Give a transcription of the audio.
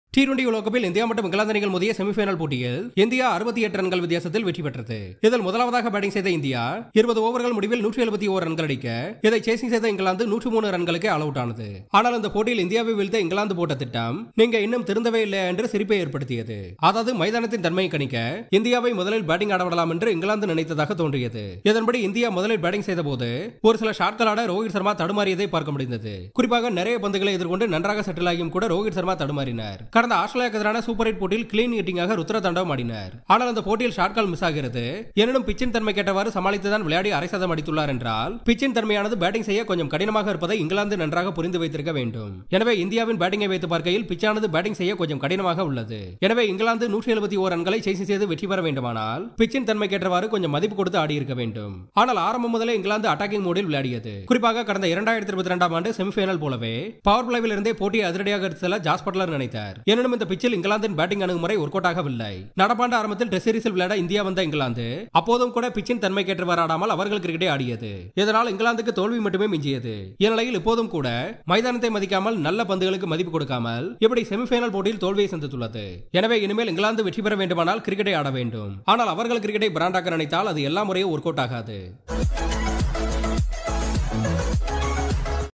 T twenty உலகப்பில் India மற்றும் இங்கிலாந்து அணிகள் மோதிய செமிஃபைனல் போட்டியில் இந்தியா அறுபத்தி எட்டு ரன்கள் வித்தியாசத்தில் வெற்றி பெற்றது இதில் முதலாவதாக பேட்டிங் செய்த இந்தியா இருபது ஓவர்கள் முடிவில் நூற்றி எழுபத்தி ஓர் ரன்கள் அடிக்க இதை சேசிங் செய்த இங்கிலாந்து நூற்று மூணு ரன்களுக்கு ஆல் அவுட் ஆனது ஆனால் இந்த போட்டியில் இந்தியாவை வீழ்த்த இங்கிலாந்து போட்ட திட்டம் நீங்க இன்னும் திருந்தவே இல்லை என்று சிரிப்பை ஏற்படுத்தியது அதாவது மைதானத்தின் தன்மையை கணிக்க இந்தியாவை முதலில் பேட்டிங் ஆடவிடலாம் என்று இங்கிலாந்து நினைத்ததாக தோன்றியது இதன்படி இந்தியா முதலில் பேட்டிங் செய்த போது ஒரு சில ஷாட்கள் ஆட ரோஹித் சர்மா தடுமாறியதை பார்க்க முடிந்தது குறிப்பாக நிறைய பந்துகளை எதிர்கொண்டு நன்றாக செட்டில் ஆகியும் கூட ரோஹித் சர்மா தடுமாறினார் கடந்த ஆஸ்திரேலியாவுக்கு எதிரான சூப்பர் எயிட் போட்டியில் கிளீன் ஹிட்டிங்காக ருத்ர தாண்டவம் ஆடினார் ஆனால் அந்த போட்டியில் ஷாட் கால் மிஸ் ஆகிறது எனினும் பிச்சின் தன்மை கேட்டவாறு சமாளித்துதான் விளையாடி அரை சதம் அடித்துள்ளார் என்றால் பிச்சின் தன்மையானது பேட்டிங் செய்ய கொஞ்சம் கடினமாக இருப்பதை இங்கிலாந்து நன்றாக புரிந்து வைத்திருக்க வேண்டும் எனவே இந்தியாவின் பேட்டிங்கை வைத்து பார்க்கையில் பிச்சானது பேட்டிங் செய்ய கொஞ்சம் கடினமாக உள்ளது எனவே இங்கிலாந்து நூற்றி எழுபத்தி ஓர் ரன்களை சேசி செய்து வெற்றி பெற வேண்டுமானால் பிச்சின் தன்மை கேட்டவாறு கொஞ்சம் மதிப்பு கொடுத்து ஆடியிருக்க வேண்டும் ஆனால் ஆரம்பம் முதலே இங்கிலாந்து அட்டாக்கிங் மோடில் விளையாடியது குறிப்பாக கடந்த இரண்டாயிரத்தி இருபத்தி ரெண்டாம் ஆண்டு செமிஃபைனல் போலவே பவர் பிளேவில் இருந்தே போட்டியை அதிரடியாக எடுத்து செல்ல ஜாஸ் பட்லர் நினைத்தார் எனினும் இந்த பிச்சில் இங்கிலாந்தின் பேட்டிங் அணுகுமுறை ஒர்க் அவுட் ஆகவில்லை நடப்பாண்டு ஆரம்பத்தில் டெஸ்ட் சீரிஸில் விளையாட இந்தியா வந்த இங்கிலாந்து அப்போதும் கூட பிச்சின் தன்மை கேட்டு வராடாமல் அவர்கள் கிரிக்கெட்டை ஆடியது இதனால் இங்கிலாந்துக்கு தோல்வி மட்டுமே மிஞ்சியது இந்நிலையில் இப்போதும் கூட மைதானத்தை மதிக்காமல் நல்ல பந்துகளுக்கு மதிப்பு கொடுக்காமல் இப்படி செமிஃபைனல் போட்டியில் தோல்வியை சந்தித்துள்ளது எனவே இனிமேல் இங்கிலாந்து வெற்றி பெற வேண்டுமானால் கிரிக்கெட்டை ஆட வேண்டும் ஆனால் அவர்கள் கிரிக்கெட்டை பிராண்டாக்க நினைத்தால் அது எல்லா முறையும் ஒர்க் அவுட் ஆகாது